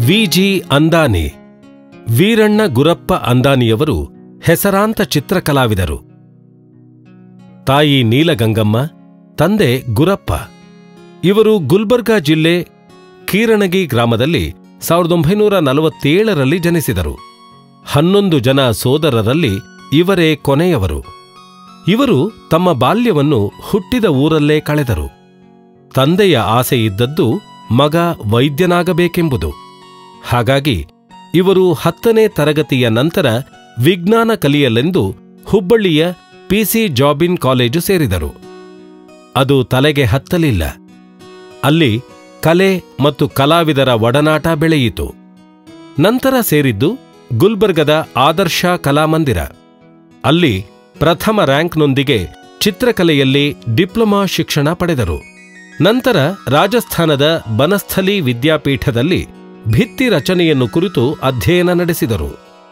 ವಿಜಿ ಅಂದಾನಿ ವೀರಣ್ಣ ಗುರಪ್ಪ ಅಂದಾನಿಯವರು ಹೆಸರಾಂತ ಚಿತ್ರಕಲಾವಿದರು ತಾಯಿ ನೀಲಗಂಗಮ್ಮ ತಂದೆ ಗುರಪ್ಪ ಇವರು ಗುಲ್ಬರ್ಗಾ ಜಿಲ್ಲೆ ಕೀರಣಗಿ ಗ್ರಾಮದಲ್ಲಿ ಸಾವಿರದ ಒಂಬೈನೂರ ನಲವತ್ತೇಳರಲ್ಲಿ ಜನಿಸಿದರು ಹನ್ನೊಂದು ಜನ ಸೋದರರಲ್ಲಿ ಇವರೇ ಕೊನೆಯವರು ಇವರು ತಮ್ಮ ಬಾಲ್ಯವನ್ನು ಹುಟ್ಟಿದ ಊರಲ್ಲೇ ಕಳೆದರು ತಂದೆಯ ಆಸೆ ಇದ್ದದ್ದು ಮಗ ವೈದ್ಯನಾಗಬೇಕೆಂಬುದು ಹಾಗಾಗಿ ಇವರು ಹತ್ತನೇ ತರಗತಿಯ ನಂತರ ವಿಜ್ಞಾನ ಕಲಿಯಲೆಂದು ಹುಬ್ಬಳ್ಳಿಯ ಪಿಸಿ ಜಾಬಿನ್ ಕಾಲೇಜು ಸೇರಿದರು ಅದು ತಲೆಗೆ ಹತ್ತಲಿಲ್ಲ ಅಲ್ಲಿ ಕಲೆ ಮತ್ತು ಕಲಾವಿದರ ಒಡನಾಟ ಬೆಳೆಯಿತು ನಂತರ ಸೇರಿದ್ದು ಗುಲ್ಬರ್ಗದ ಆದರ್ಶ ಕಲಾಮಂದಿರ ಅಲ್ಲಿ ಪ್ರಥಮ ರ್ಯಾಂಕ್ನೊಂದಿಗೆ ಚಿತ್ರಕಲೆಯಲ್ಲಿ ಡಿಪ್ಲೊಮಾ ಶಿಕ್ಷಣ ಪಡೆದರು ನಂತರ ರಾಜಸ್ಥಾನದ ಬನಸ್ಥಲಿ ವಿದ್ಯಾಪೀಠದಲ್ಲಿ ಭಿತ್ತಿ ರಚನೆಯನ್ನು ಕುರಿತು ಅಧ್ಯಯನ ನಡೆಸಿದರು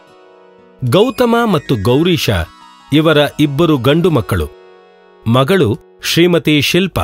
ಗೌತಮ ಮತ್ತು ಗೌರೀಶ ಇವರ ಇಬ್ಬರು ಗಂಡು ಮಕ್ಕಳು ಮಗಳು ಶ್ರೀಮತಿ ಶಿಲ್ಪಾ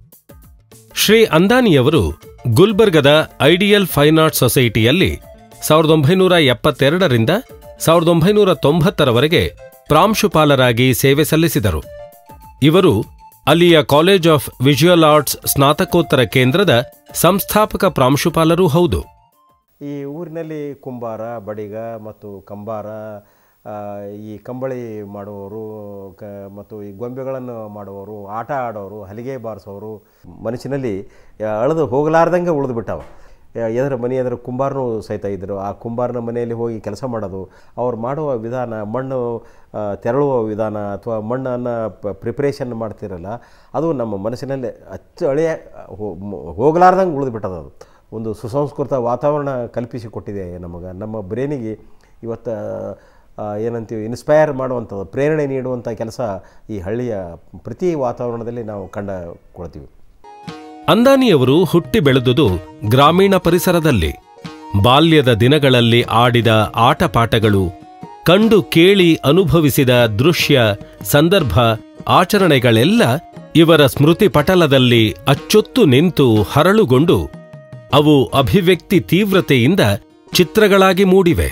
ಶ್ರೀ ಅಂದಾನಿಯವರು ಗುಲ್ಬರ್ಗದ ಐಡಿಯಲ್ ಫೈನ್ ಆರ್ಟ್ ಸೊಸೈಟಿಯಲ್ಲಿ ಸಾವಿರದ ಒಂಬೈನೂರ ಎಪ್ಪತ್ತೆರಡರಿಂದ ಸಾವಿರದ ಒಂಬೈನೂರ ತೊಂಬತ್ತರವರೆಗೆ ಪ್ರಾಂಶುಪಾಲರಾಗಿ ಸೇವೆ ಸಲ್ಲಿಸಿದರು ಇವರು ಅಲ್ಲಿಯ ಕಾಲೇಜ್ ಆಫ್ ವಿಜುವಲ್ ಆರ್ಟ್ಸ್ ಸ್ನಾತಕೋತ್ತರ ಕೇಂದ್ರದ ಸಂಸ್ಥಾಪಕ ಪ್ರಾಂಶುಪಾಲರೂ ಹೌದು ಈ ಊರಿನಲ್ಲಿ ಕುಂಬಾರ ಬಡಿಗ ಮತ್ತು ಕಂಬಾರ ಆ, ಈ ಕಂಬಳಿ ಮಾಡುವವರು ಕ ಮತ್ತು ಈ ಗೊಂಬೆಗಳನ್ನು ಮಾಡುವವರು ಆಟ ಆಡೋರು ಹಲಿಗೆ ಬಾರಿಸೋರು ಮನಸ್ಸಿನಲ್ಲಿ ಆ, ಅಳೆದು ಹೋಗಲಾರ್ದಂಗೆ ಉಳಿದು ಬಿಟ್ಟವ ಎದುರು ಮನೆ ಎದುರು ಕುಂಬಾರನೂ ಸಹಿತ ಇದ್ದರು ಆ ಕುಂಬಾರನ ಮನೆಯಲ್ಲಿ ಹೋಗಿ ಕೆಲಸ ಮಾಡೋದು ಅವ್ರು ಮಾಡುವ ವಿಧಾನ ಮಣ್ಣು ಆ, ತೆರಳುವ ವಿಧಾನ ಅಥವಾ ಮಣ್ಣನ್ನು ಪ್ರಿಪ್ರೇಷನ್ ಮಾಡ್ತಿರಲ್ಲ ಅದು ನಮ್ಮ ಮನಸ್ಸಿನಲ್ಲಿ ಅಚ್ಚ ಅಳೆಯ ಹೋ- ಮ- ಹೋಗಲಾರ್ದಂಗೆ ಉಳಿದು ಬಿಟ್ಟದ ಅದು ಒಂದು ಸುಸಂಸ್ಕೃತ ವಾತಾವರಣ ಕಲ್ಪಿಸಿ ಕೊಟ್ಟಿದೆ ನಮಗೆ ನಮ್ಮ ಬ್ರೇನಿಗೆ ಇವತ್ತು ಆ, ಏನಂತೀವಿ ಇನ್ಸ್ಪೈರ್ ಮಾಡುವಂಥದ್ದು ಪ್ರೇರಣೆ ನೀಡುವಂಥ ಕೆಲಸ ಈ ಹಳ್ಳಿಯ ಪ್ರತಿ ವಾತಾವರಣದಲ್ಲಿ ನಾವು ಕಂಡುಕೊಳ್ತೀವಿ ಅಂದಾನಿಯವರು ಹುಟ್ಟಿ ಬೆಳೆದುದು ಗ್ರಾಮೀಣ ಪರಿಸರದಲ್ಲಿ ಬಾಲ್ಯದ ದಿನಗಳಲ್ಲಿ ಆಡಿದ ಆಟಪಾಠಗಳು ಕಂಡು ಕೇಳಿ ಅನುಭವಿಸಿದ ದೃಶ್ಯ ಸಂದರ್ಭ ಆಚರಣೆಗಳೆಲ್ಲ ಇವರ ಸ್ಮೃತಿ ಪಟಲದಲ್ಲಿ ಅಚ್ಚೊತ್ತು ನಿಂತು ಹರಳುಗೊಂಡು ಅವು ಅಭಿವ್ಯಕ್ತಿ ತೀವ್ರತೆಯಿಂದ ಚಿತ್ರಗಳಾಗಿ ಮೂಡಿವೆ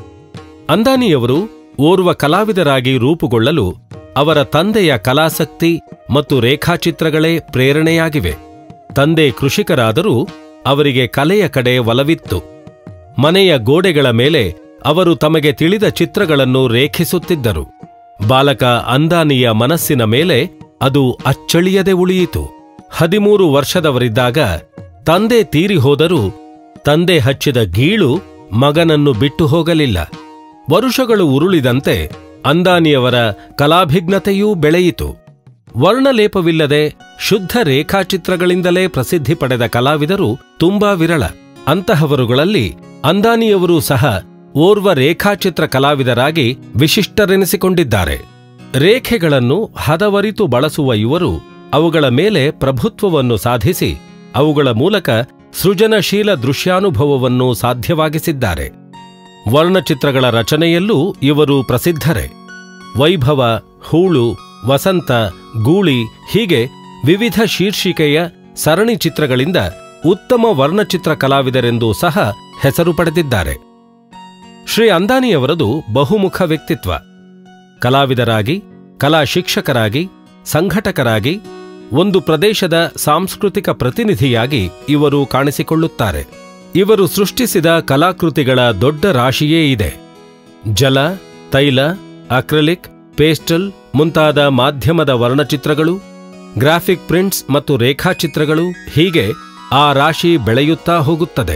ಅಂದಾನಿಯವರು ಓರ್ವ ಕಲಾವಿದರಾಗಿ ರೂಪುಗೊಳ್ಳಲು ಅವರ ತಂದೆಯ ಕಲಾಸಕ್ತಿ ಮತ್ತು ರೇಖಾಚಿತ್ರಗಳೇ ಪ್ರೇರಣೆಯಾಗಿವೆ ತಂದೆ ಕೃಷಿಕರಾದರೂ ಅವರಿಗೆ ಕಲೆಯ ಕಡೆ ಒಲವಿತ್ತು ಮನೆಯ ಗೋಡೆಗಳ ಮೇಲೆ ಅವರು ತಮಗೆ ತಿಳಿದ ಚಿತ್ರಗಳನ್ನು ರೇಖಿಸುತ್ತಿದ್ದರು ಬಾಲಕ ಅಂದಾನಿಯ ಮನಸ್ಸಿನ ಮೇಲೆ ಅದು ಅಚ್ಚಳಿಯದೆ ಉಳಿಯಿತು ಹದಿಮೂರು ವರ್ಷದವರಿದ್ದಾಗ ತಂದೆ ತೀರಿ ಹೋದರೂ ತಂದೆ ಹಚ್ಚಿದ ಗೀಳು ಮಗನನ್ನು ಬಿಟ್ಟು ಹೋಗಲಿಲ್ಲ ವರುಷಗಳು ಉರುಳಿದಂತೆ ಅಂದಾನಿಯವರ ಕಲಾಭಿಜ್ಞತೆಯೂ ಬೆಳೆಯಿತು ವರ್ಣಲೇಪವಿಲ್ಲದೆ ಶುದ್ಧ ರೇಖಾಚಿತ್ರಗಳಿಂದಲೇ ಪ್ರಸಿದ್ಧಿ ಪಡೆದ ಕಲಾವಿದರು ತುಂಬಾ ವಿರಳ ಅಂತಹವರುಗಳಲ್ಲಿ ಅಂದಾನಿಯವರೂ ಸಹ ಓರ್ವ ರೇಖಾಚಿತ್ರ ಕಲಾವಿದರಾಗಿ ವಿಶಿಷ್ಟರೆನಿಸಿಕೊಂಡಿದ್ದಾರೆ ರೇಖೆಗಳನ್ನು ಹದವರಿತು ಬಳಸುವ ಇವರು ಅವುಗಳ ಮೇಲೆ ಪ್ರಭುತ್ವವನ್ನು ಸಾಧಿಸಿ ಅವುಗಳ ಮೂಲಕ ಸೃಜನಶೀಲ ದೃಶ್ಯಾನುಭವವನ್ನು ಸಾಧ್ಯವಾಗಿಸಿದ್ದಾರೆ ವರ್ಣಚಿತ್ರಗಳ ರಚನೆಯಲ್ಲೂ ಇವರು ಪ್ರಸಿದ್ಧರೇ ವೈಭವ ಹೂಳು ವಸಂತ ಗೂಳಿ ಹೀಗೆ ವಿವಿಧ ಶೀರ್ಷಿಕೆಯ ಸರಣಿ ಚಿತ್ರಗಳಿಂದ ಉತ್ತಮ ವರ್ಣಚಿತ್ರ ಕಲಾವಿದರೆಂದೂ ಸಹ ಹೆಸರು ಪಡೆದಿದ್ದಾರೆ ಶ್ರೀ ಅಂದಾನಿಯವರದು ಬಹುಮುಖ ವ್ಯಕ್ತಿತ್ವ ಕಲಾವಿದರಾಗಿ ಕಲಾ ಶಿಕ್ಷಕರಾಗಿ ಸಂಘಟಕರಾಗಿ ಒಂದು ಪ್ರದೇಶದ ಸಾಂಸ್ಕೃತಿಕ ಪ್ರತಿನಿಧಿಯಾಗಿ ಇವರು ಕಾಣಿಸಿಕೊಳ್ಳುತ್ತಾರೆ ಇವರು ಸೃಷ್ಟಿಸಿದ ಕಲಾಕೃತಿಗಳ ದೊಡ್ಡ ರಾಶಿಯೇ ಇದೆ ಜಲ ತೈಲ ಅಕ್ರಲಿಕ್ ಪೇಸ್ಟಲ್ ಮುಂತಾದ ಮಾಧ್ಯಮದ ವರ್ಣಚಿತ್ರಗಳು ಗ್ರಾಫಿಕ್ ಪ್ರಿಂಟ್ಸ್ ಮತ್ತು ರೇಖಾಚಿತ್ರಗಳು ಹೀಗೆ ಆ ರಾಶಿ ಬೆಳೆಯುತ್ತಾ ಹೋಗುತ್ತದೆ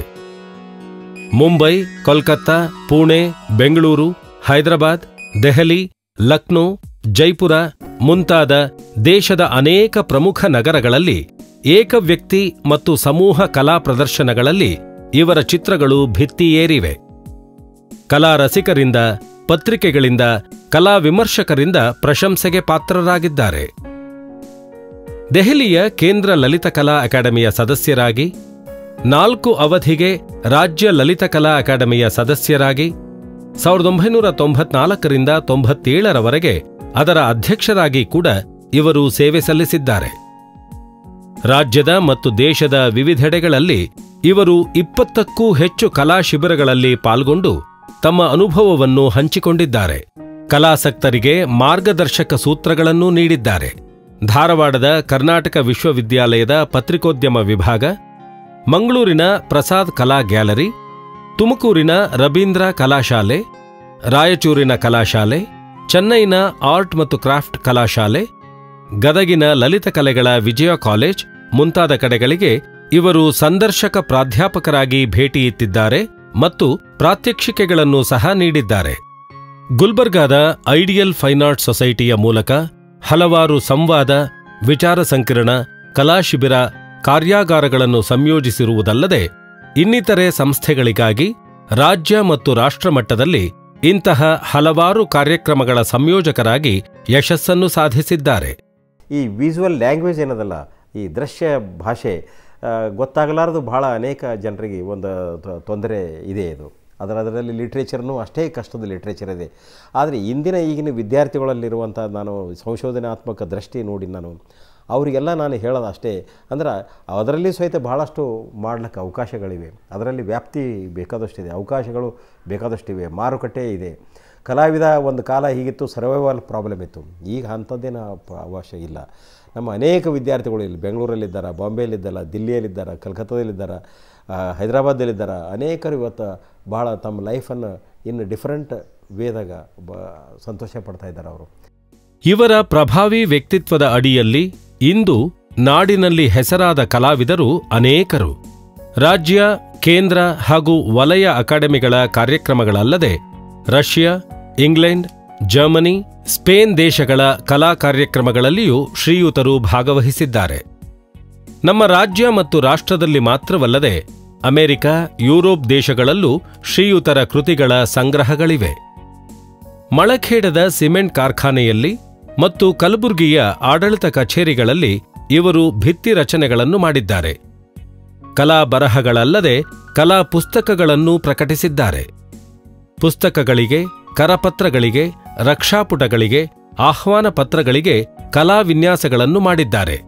ಮುಂಬೈ ಕೋಲ್ಕತ್ತಾ ಪುಣೆ ಬೆಂಗಳೂರು ಹೈದರಾಬಾದ್ ದೆಹಲಿ ಲಕ್ನೋ ಜೈಪುರ ಮುಂತಾದ ದೇಶದ ಅನೇಕ ಪ್ರಮುಖ ನಗರಗಳಲ್ಲಿ ಏಕವ್ಯಕ್ತಿ ಮತ್ತು ಸಮೂಹ ಕಲಾ ಪ್ರದರ್ಶನಗಳಲ್ಲಿ ಇವರ ಚಿತ್ರಗಳು ಭಿತ್ತಿಯೇರಿವೆ ಕಲಾ ರಸಿಕರಿಂದ ಪತ್ರಿಕೆಗಳಿಂದ ಕಲಾ ವಿಮರ್ಶಕರಿಂದ ಪ್ರಶಂಸೆಗೆ ಪಾತ್ರರಾಗಿದ್ದಾರೆ ದೆಹಲಿಯ ಕೇಂದ್ರ ಲಲಿತಕಲಾ ಅಕಾಡೆಮಿಯ ಸದಸ್ಯರಾಗಿ ನಾಲ್ಕು ಅವಧಿಗೆ ರಾಜ್ಯ ಲಲಿತಕಲಾ ಅಕಾಡೆಮಿಯ ಸದಸ್ಯರಾಗಿ ಸಾವಿರದ ಒಂಬೈನೂರ ತೊಂಬತ್ನಾಲ್ಕರಿಂದ ತೊಂಬತ್ತೇಳರವರೆಗೆ ಅದರ ಅಧ್ಯಕ್ಷರಾಗಿ ಕೂಡ ಇವರು ಸೇವೆ ಸಲ್ಲಿಸಿದ್ದಾರೆ ರಾಜ್ಯದ ಮತ್ತು ದೇಶದ ವಿವಿಧೆಡೆಗಳಲ್ಲಿ ಇವರು ಇಪ್ಪತ್ತಕ್ಕೂ ಹೆಚ್ಚು ಕಲಾ ಶಿಬಿರಗಳಲ್ಲಿ ಪಾಲ್ಗೊಂಡು ತಮ್ಮ ಅನುಭವವನ್ನು ಹಂಚಿಕೊಂಡಿದ್ದಾರೆ ಕಲಾಸಕ್ತರಿಗೆ ಮಾರ್ಗದರ್ಶಕ ಸೂತ್ರಗಳನ್ನೂ ನೀಡಿದ್ದಾರೆ ಧಾರವಾಡದ ಕರ್ನಾಟಕ ವಿಶ್ವವಿದ್ಯಾಲಯದ ಪತ್ರಿಕೋದ್ಯಮ ವಿಭಾಗ ಮಂಗಳೂರಿನ ಪ್ರಸಾದ್ ಕಲಾ ಗ್ಯಾಲರಿ ತುಮಕೂರಿನ ರಬೀಂದ್ರ ಕಲಾಶಾಲೆ ರಾಯಚೂರಿನ ಕಲಾಶಾಲೆ ಚೆನ್ನೈನ ಆರ್ಟ್ ಮತ್ತು ಕ್ರಾಫ್ಟ್ ಕಲಾಶಾಲೆ ಗದಗಿನ ಲಲಿತ ಕಲೆಗಳ ವಿಜಯ ಕಾಲೇಜ್ ಮುಂತಾದ ಕಡೆಗಳಿಗೆ ಇವರು ಸಂದರ್ಶಕ ಪ್ರಾಧ್ಯಾಪಕರಾಗಿ ಭೇಟಿ ಇತ್ತಿದ್ದಾರೆ ಮತ್ತು ಪ್ರಾತ್ಯಕ್ಷಿಕೆಗಳನ್ನು ಸಹ ನೀಡಿದ್ದಾರೆ ಗುಲ್ಬರ್ಗಾದ ಐಡಿಯಲ್ ಫೈನ್ ಆರ್ಟ್ ಸೊಸೈಟಿಯ ಮೂಲಕ ಹಲವಾರು ಸಂವಾದ ವಿಚಾರ ಸಂಕಿರಣ ಕಲಾಶಿಬಿರ ಕಾರ್ಯಾಗಾರಗಳನ್ನು ಸಂಯೋಜಿಸಿರುವುದಲ್ಲದೆ ಇನ್ನಿತರೆ ಸಂಸ್ಥೆಗಳಿಗಾಗಿ ರಾಜ್ಯ ಮತ್ತು ರಾಷ್ಟ್ರಮಟ್ಟದಲ್ಲಿ ಇಂತಹ ಹಲವಾರು ಕಾರ್ಯಕ್ರಮಗಳ ಸಂಯೋಜಕರಾಗಿ ಯಶಸ್ಸನ್ನು ಸಾಧಿಸಿದ್ದಾರೆ ಈ ವಿಸುವಲ್ ಲ್ಯಾಂಗ್ವೇಜ್ ಏನದಲ್ಲ ಈ ದೃಶ್ಯ ಭಾಷೆ ಆ, ಗೊತ್ತಾಗಲಾರದು ಭಾಳ ಅನೇಕ ಜನರಿಗೆ ಒಂದು ತೊ- ತೊಂದರೆ ಇದೆ ಇದು ಅದರ ಅದರಲ್ಲಿ ಲಿಟ್ರೇಚರ್ನು ಅಷ್ಟೇ ಕಷ್ಟದ ಲಿಟ್ರೇಚರ್ ಇದೆ ಆದರೆ ಇಂದಿನ ಈಗಿನ ವಿದ್ಯಾರ್ಥಿಗಳಲ್ಲಿರುವಂಥ ನಾನು ಸಂಶೋಧನಾತ್ಮಕ ದೃಷ್ಟಿ ನೋಡಿ ನಾನು ಅವರಿಗೆಲ್ಲ ನಾನು ಹೇಳೋದು ಅಷ್ಟೇ ಅಂದ್ರೆ ಅದರಲ್ಲಿ ಸಹಿತ ಭಾಳಷ್ಟು ಮಾಡ್ಲಿಕ್ಕೆ ಅವಕಾಶಗಳಿವೆ ಅದರಲ್ಲಿ ವ್ಯಾಪ್ತಿ ಬೇಕಾದಷ್ಟಿದೆ ಅವಕಾಶಗಳು ಬೇಕಾದಷ್ಟಿವೆ ಮಾರುಕಟ್ಟೆ ಇದೆ ಕಲಾವಿದ ಒಂದು ಕಾಲ ಹೀಗಿತ್ತು ಸರ್ವೈವಲ್ ಪ್ರಾಬ್ಲಮ್ ಇತ್ತು ಈಗ ಅಂಥದ್ದೇನು ಪ- ಅವಶ್ಯ ಇಲ್ಲ ನಮ್ಮ ಅನೇಕ ವಿದ್ಯಾರ್ಥಿಗಳು ಇಲ್ಲಿ ಬೆಂಗಳೂರಲ್ಲಿದ್ದಾರೆ ಬಾಂಬೆಯಲ್ಲಿದ್ದಾರೆ ದಿಲ್ಲಿಯಲ್ಲಿದ್ದಾರೆ ಕಲ್ಕತ್ತಾದಲ್ಲಿದ್ದಾರೆ ಹೈದರಾಬಾದಲ್ಲಿದ್ದಾರೆ ಅನೇಕರು ಇವತ್ತು ಭಾಳ ತಮ್ಮ ಲೈಫನ್ನು ಇನ್ನು ಡಿಫ್ರೆಂಟ್ ವೇದಾಗ ಬ ಸಂತೋಷ ಪಡ್ತಾ ಇದ್ದಾರೆ ಅವರು ಇವರ ಪ್ರಭಾವಿ ವ್ಯಕ್ತಿತ್ವದ ಅಡಿಯಲ್ಲಿ ಇಂದು ನಾಡಿನಲ್ಲಿ ಹೆಸರಾದ ಕಲಾವಿದರು ಅನೇಕರು ರಾಜ್ಯ ಕೇಂದ್ರ ಹಾಗೂ ವಲಯ ಅಕಾಡೆಮಿಗಳ ಕಾರ್ಯಕ್ರಮಗಳಲ್ಲದೆ ರಷ್ಯಾ ಇಂಗ್ಲೆಂಡ್ ಜರ್ಮನಿ ಸ್ಪೇನ್ ದೇಶಗಳ ಕಲಾ ಕಾರ್ಯಕ್ರಮಗಳಲ್ಲಿಯೂ ಶ್ರೀಯುತರು ಭಾಗವಹಿಸಿದ್ದಾರೆ ನಮ್ಮ ರಾಜ್ಯ ಮತ್ತು ರಾಷ್ಟ್ರದಲ್ಲಿ ಮಾತ್ರವಲ್ಲದೆ ಅಮೆರಿಕ ಯುರೋಪ್ ದೇಶಗಳಲ್ಲೂ ಶ್ರೀಯುತರ ಕೃತಿಗಳ ಸಂಗ್ರಹಗಳಿವೆ ಮಳಖೇಡದ ಸಿಮೆಂಟ್ ಕಾರ್ಖಾನೆಯಲ್ಲಿ ಮತ್ತು ಕಲಬುರ್ಗಿಯ ಆಡಳಿತ ಕಚೇರಿಗಳಲ್ಲಿ ಇವರು ಭಿತ್ತಿ ರಚನೆಗಳನ್ನು ಮಾಡಿದ್ದಾರೆ ಕಲಾ ಬರಹಗಳಲ್ಲದೆ ಕಲಾ ಪುಸ್ತಕಗಳನ್ನು ಪ್ರಕಟಿಸಿದ್ದಾರೆ ಪುಸ್ತಕಗಳಿಗೆ ಕರಪತ್ರಗಳಿಗೆ ರಕ್ಷಾಪುಟಗಳಿಗೆ ಆಹ್ವಾನ ಪತ್ರಗಳಿಗೆ ಕಲಾ ವಿನ್ಯಾಸಗಳನ್ನು ಮಾಡಿದ್ದಾರೆ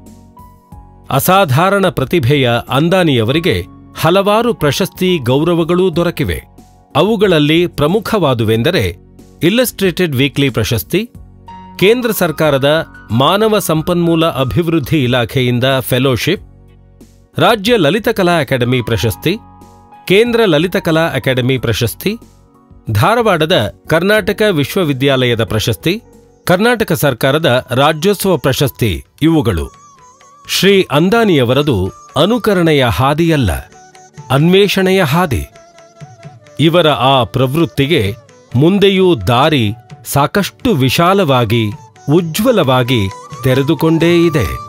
ಅಸಾಧಾರಣ ಪ್ರತಿಭೆಯ ಅಂದಾನಿಯವರಿಗೆ ಹಲವಾರು ಪ್ರಶಸ್ತಿ ಗೌರವಗಳೂ ದೊರಕಿವೆ ಅವುಗಳಲ್ಲಿ ಪ್ರಮುಖವಾದುವೆಂದರೆ ಇಲ್ಲಸ್ಟ್ರೇಟೆಡ್ ವೀಕ್ಲಿ ಪ್ರಶಸ್ತಿ ಕೇಂದ್ರ ಸರ್ಕಾರದ ಮಾನವ ಸಂಪನ್ಮೂಲ ಅಭಿವೃದ್ಧಿ ಇಲಾಖೆಯಿಂದ ಫೆಲೋಶಿಪ್ ರಾಜ್ಯ ಲಲಿತಕಲಾ ಅಕಾಡೆಮಿ ಪ್ರಶಸ್ತಿ ಕೇಂದ್ರ ಲಲಿತಕಲಾ ಅಕಾಡೆಮಿ ಪ್ರಶಸ್ತಿ ಧಾರವಾಡದ ಕರ್ನಾಟಕ ವಿಶ್ವವಿದ್ಯಾಲಯದ ಪ್ರಶಸ್ತಿ ಕರ್ನಾಟಕ ಸರ್ಕಾರದ ರಾಜ್ಯೋತ್ಸವ ಪ್ರಶಸ್ತಿ ಇವುಗಳು ಶ್ರೀ ಅಂದಾನಿಯವರದು ಅನುಕರಣೆಯ ಹಾದಿಯಲ್ಲ ಅನ್ವೇಷಣೆಯ ಹಾದಿ ಇವರ ಆ ಪ್ರವೃತ್ತಿಗೆ ಮುಂದೆಯೂ ದಾರಿ ಸಾಕಷ್ಟು ವಿಶಾಲವಾಗಿ ಉಜ್ವಲವಾಗಿ ತೆರೆದುಕೊಂಡೇ ಇದೆ